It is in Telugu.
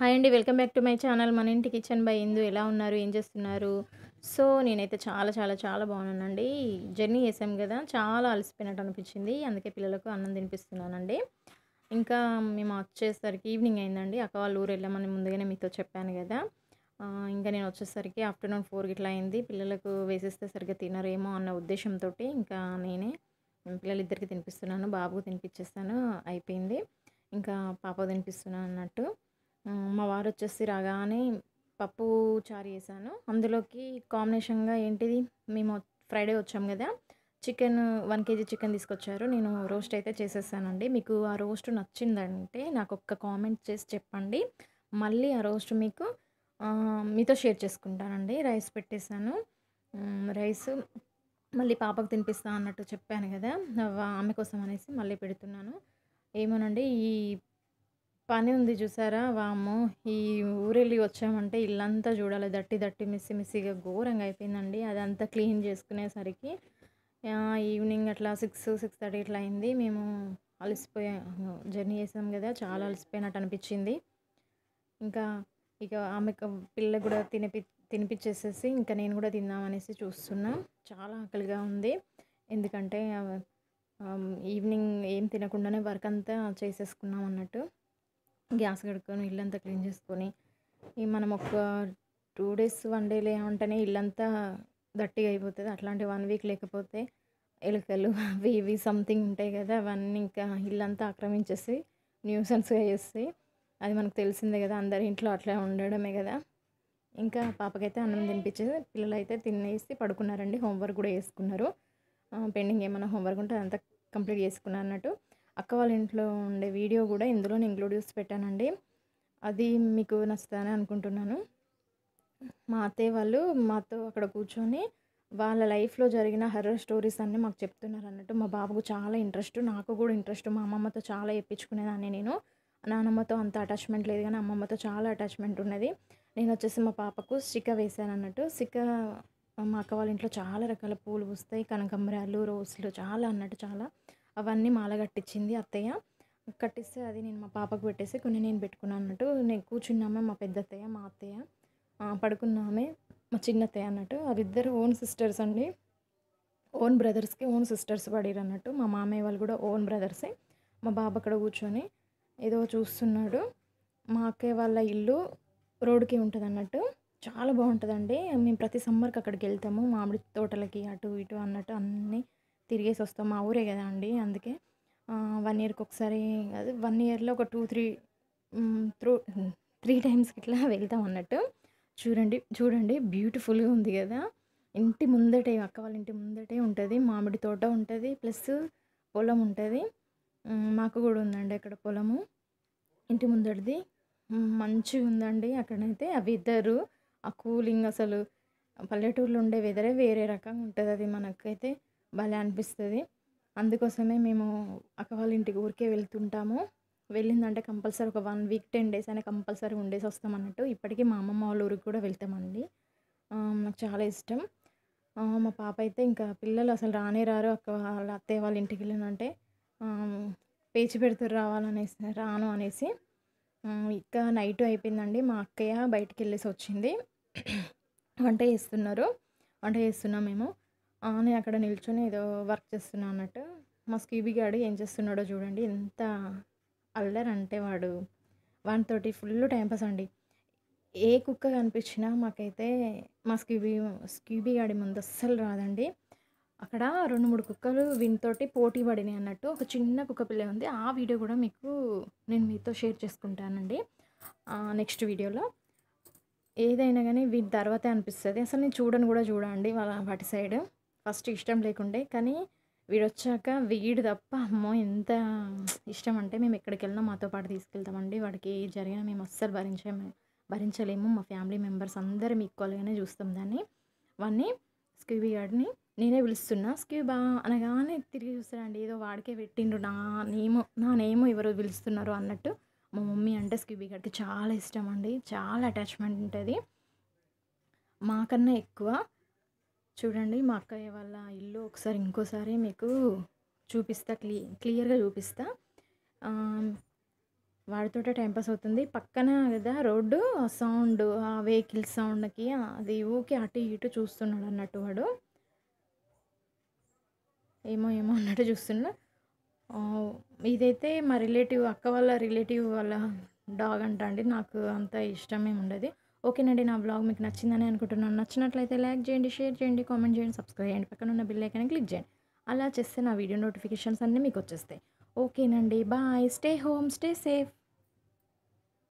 హాయ్ అండి. Welcome back to my channel. మన ఇంటి కిచెన్ బై ఇందు. ఎలా ఉన్నారు? ఏం చేస్తున్నారు? సో, నేనైతే చాలా చాలా చాలా బాగున్నానండి. జర్నీ చేసాం గదా! చాలా అలసిపోయినట్టు అనిపించింది. అందుకే పిల్లలకు అన్నం తినిపిస్తున్నానండి. ఇంకా మేము వచ్చేసరికి ఈవినింగ్ అయిందండి. అక్క వాళ్ళ ఊరు వెళ్ళామని ముందుగానే మీతో చెప్పాను గదా! ఆహ్, ఇంకా నేను వచ్చేసరికి ఆఫ్టర్‌నూన్ 4 గిట్లా అయింది. పిల్లలకు వేసేస్తే సరిగ్గా తినరేమో అన్న ఉద్దేశ్యంతోటి ఇంకా నేనే పిల్లలిద్దరికీ తినిపిస్తున్నాను. బాబుకు తినిపిచ్చేసాను. అయిపోయింది. ఇంకా పాపకు తినిపిస్తున్నాను అన్నట్టు. హ్మ్. మా వారొచ్చేసి రాగానే పప్పు చారు చేశాను. అందులోకి కాంబినేషన్‌గా ఏంటిది మేము ఫ్రైడే వచ్చాం గదా! చికెన్ 1 కేజీ చికెన్ తీసుకొచ్చారు. నేను రోస్ట్ అయితే చేసేసానండి. మీకు ఆ రోస్ట్ నచ్చిందంటే నాకొక్క కామెంట్ చేసి చెప్పండి. మళ్ళీ ఆ రోస్ట్ మీకు ఆహ్, మీతో షేర్ చేసుకుంటానండి. రైస్ పెట్టేసాను. హ్మ్. రైస్ మళ్ళీ పాపకు తినిపిస్తా అన్నట్టు చెప్పాను గదా! వ ఆమె కోసం అనేసి మళ్ళీ పెడుతున్నాను. ఏమోనండి ఈ పని ఉంది చూసారా? వామ్మో! ఈ ఊరెళ్ళి వచ్చామంటే ఇల్లంతా చూడాలి. దట్టి దట్టి మెస్సి మెస్సిగా ఘోరంగా అయిపోయిందండి. అదంతా క్లీన్ చేసుకునేసరికి ఆహ్, ఈవినింగ్ అట్లా 6, 6:30 ఇట్లా అయింది. మేము అలసిపోయాము. జర్నీ చేసాం గదా! చాలా అలసిపోయినట్టు అనిపించింది. ఇంకా ఇక ఆమెకు పిల్లలకు గూడా తినిపి తినిపిచ్చేసేసి ఇంకా నేను గూడా తిందామనేసి చూస్తున్నా. చాలా ఆకలిగా ఉంది. ఎందుకంటే ఆహ్, ఆహ్, ఈవినింగ్ ఏం తినకుండానే వర్క్ అంతా చేసేసుకున్నాం అన్నట్టు. గ్యాస్ కడుక్కొని, ఇల్లంతా క్లీన్ చేసుకొని, ఇగ మనం ఒక 2 డేస్, 1 డేలే ఉంటేనే ఇల్లంతా దట్టిగా అయిపోతది. అట్లాంటి 1 వీక్ లేకపోతే ఎలుకలు అవి ఇవి సంథింగ్ ఉంటాయి గదా! అవన్నీ ఇంకా ఇల్లంతా ఆక్రమించేసి న్యూసెన్స్‌గా చేస్తాయి. అది మనకు తెలిసిందే గదా! అందరి ఇంట్లో అట్లా ఉండడమే గదా! ఇంకా పాపకైతే అన్నం తినిపిచ్చేసి పిల్లలైతే తినేసి పడుకున్నారండి. హోంవర్క్ గూడా చేసుకున్నారు. ఆహ్, పెండింగ్ ఏమన్నా హోంవర్క్ ఉంటే అదంతా కంప్లీట్ చేసుకున్నారన్నట్టు. అక్క వాళ్ళ ఇంట్లో ఉండే వీడియో గూడా ఇందులోనే ఇంక్లూడ్ చేసి పెట్టానండి. అది మీకు నచ్చుతదని అనుకుంటున్నాను. మా అత్తయ్య వాళ్ళు మాతో అక్కడ కూర్చొని వాళ్ళ లైఫ్‌లో జరిగిన హారర్ స్టోరీస్ అన్నీ మాకు చెప్తున్నారన్నట్టు. మా బాబుకు చాలా ఇంట్రెస్ట్. నాకు గూడా ఇంట్రెస్ట్. మా అమ్మమ్మతో చాలా చెప్పించుకునేదాన్ని నేను. నానమ్మతో అంత అటాచ్‌మెంట్ లేదు గానీ అమ్మమ్మతో చాలా అటాచ్‌మెంట్ ఉన్నది. నేనొచ్చేసి మా పాపకు సిక వేశానన్నట్టు. సిక మా అక్క వాళ్ళ ఇంట్లో చాలా రకాల పూలు పూస్తాయి. కనకాంబరాలు, రోస్‌లు చాలా అన్నట్టు చాలా. అవన్నీ మాల కట్టిచ్చింది అత్తయ్య. కట్టిస్తే అది నేను మా పాపకు పెట్టేసి కొన్ని నేను పెట్టుకున్నాను అన్నట్టు. నేను కూర్చున్నామె మా పెద్దత్తయ్య, మా అత్తయ్య. ఆహ్, పడుకున్నామె మా చిన్నత్తయ్య అన్నట్టు. వాళ్ళిద్దరు ఓన్ సిస్టర్స్ అండి. ఓన్ బ్రదర్స్‌కి ఓన్ సిస్టర్స్ పడిరన్నట్టు. మా మామయ్య వాళ్ళు గూడా ఓన్ బ్రదర్సే. మా బాబు అక్కడ కూర్చొని ఏదో చూస్తున్నాడు. మా అక్కయ్య వాళ్ళ ఇల్లు రోడ్డుకి ఉంటదన్నట్టు. చాలా బావుంటదండి. మేము ప్రతి సమ్మర్‌కి అక్కడికెళ్తాము. మామిడి తోటలకి అటు ఇటు అన్నట్టు అన్నీ తిరిగేసి వస్తాం. మా ఊరే గదా అండి. అందుకే ఆహ్, 1 ఇయర్‌కి ఒకసారి అదే 1 ఇయర్‌లో ఒక 2, 3 హ్మ్. త్రూ 3 టైమ్స్‌కి ఇట్లా వెళ్తాం అన్నట్టు. చూడండి చూడండి బ్యూటిఫుల్‌గా ఉంది గదా! ఇంటి ముందటే అక్క వాళ్ళ ఇంటి ముందటే ఉంటది. మామిడి తోట ఉంటది. ప్లస్ పొలం ఉంటది. హ్మ్. మాకు గూడా ఉందండి అక్కడ పొలము. ఇంటి ముందటిది. హ్మ్. మంచిగుందండి అక్కడైతే. ఆ వెదరు, ఆ కూలింగ్ అసలు పల్లెటూరులో ఉండే వెదరే వేరే రకంగా ఉంటదది. మనకైతే భలే అనిపిస్తది. అందుకోసమే మేము అక్క వాళ్ళ ఇంటికి ఊరికే వెళ్తుంటాము. వెళ్ళిందంటే కంపల్సరీ ఒక 1 వీక్, 10 డేస్ అయినా కంపల్సరీ ఉండేసి వస్తాం అన్నట్టు. ఇప్పటికి మా అమ్మమ్మ వాళ్ళ ఊరికి కూడా వెళ్తామండి. ఆహ్, నాకు చాలా ఇష్టం. ఆహ్, మా పాప అయితే ఇంకా పిల్లలు అసలు రానే రారు అక్క వాళ్ళ అత్తయ్య వాళ్ళ ఇంటికెళ్ళానంటే ఆహ్, పేచి పెడుతుర్రు రావాలనేసి రాను అనేసి. హ్మ్. ఇక నైటు అయిపోయిందండి. మా అక్కయ్య బయటికెళ్ళేసి వచ్చింది. వంట చేస్తున్నారు. వంట చేస్తున్నాం మేము. ఆహ్, నేను అక్కడ నిల్చొని ఏదో వర్క్ చేస్తున్నా అన్నట్టు. మా స్కూబీ గాడు ఏం చేస్తున్నాడో చూడండి. ఎంత అల్లరంటే వాడు వానితోటి ఫుల్ టైమ్ పాస్ అండి. ఏ కుక్క కనిపించినా మాకైతే మా స్కూబీ స్కూబీ గాడి ముందు అస్సలు రాదండి. అక్కడ 2, 3 కుక్కలు వీనితోటి పోటీ పడినాయి అన్నట్టు. ఒక చిన్న కుక్క పిల్ల ఉంది. ఆ వీడియో గూడా మీకు నేను మీతో షేర్ చేసుకుంటానండి. ఆహ్, నెక్స్ట్ వీడియోలో. ఏదైనా గానీ వీటి తర్వాతే అనిపిస్తది. అసలు నేను చూడను గూడా చూడనండి వాళ్ళ వాటి సైడ్. ఫస్ట్ ఇష్టం లేకుండే. కానీ వీడొచ్చాక వీడు తప్ప అమ్మో! ఎంత ఇష్టం అంటే మేము ఎక్కడికెళ్ళినా మాతో పాటు తీసుకెళ్తామండి. వాడికి ఏది జరిగినా మేము అస్సలు భరించము భరించలేము. మా ఫ్యామిలీ మెంబర్స్ అందరం ఈక్వల్‌గానే చూస్తాం దాన్ని. వాడిని స్కూబీ గాడిని నేనే పిలుస్తున్నా. స్క్యూబా అనగానే తిరిగి చూస్తాడండి. ఏదో వాడికే పెట్టిండ్రు నా నేమో నా నేమో ఎవరో పిలుస్తున్నారు అన్నట్టు. మా మమ్మీ అంటే స్కూబీ గాడికి చాలా ఇష్టం అండి. చాలా అటాచ్‌మెంట్ ఉంటది. మాకన్నా ఎక్కువ. చూడండి మా అక్కయ్య వాళ్ళ ఇల్లు ఒకసారి ఇంకోసారి మీకు చూపిస్తా క్లి క్లియర్‌గా చూపిస్తా. ఆహ్, వాడితోటే టైం పాస్ అవుతుంది. పక్కన కదా రోడ్డు ఆ సౌండ్, ఆ వెహికల్ సౌండ్‌కి అది ఊకే అటు ఇటు చూస్తున్నాడన్నట్టు వాడు. ఏమో ఏమో అన్నట్టు చూస్తున్నా. ఆహ్, ఇదైతే మా రిలేటివ్ అక్క వాళ్ళ రిలేటివ్ వాళ్ళ డాగ్ అంట అండి. నాకు అంత ఇష్టమేమి ఉండదు. ఓకేనండి. నా వ్లాగ్ మీకు నచ్చిందని అనుకుంటున్నాను. నచ్చినట్లయితే లైక్ చేయండి, షేర్ చేయండి, కామెంట్ చేయండి, సబ్స్క్రైబ్ చేయండి. పక్కనున్న బెల్ ఐకాన్ని క్లిక్ చేయండి. అలా చేస్తే నా వీడియో నోటిఫికేషన్స్ అన్నీ మీకొచ్చేస్తాయి. ఓకేనండి. Bye. Stay home, stay safe.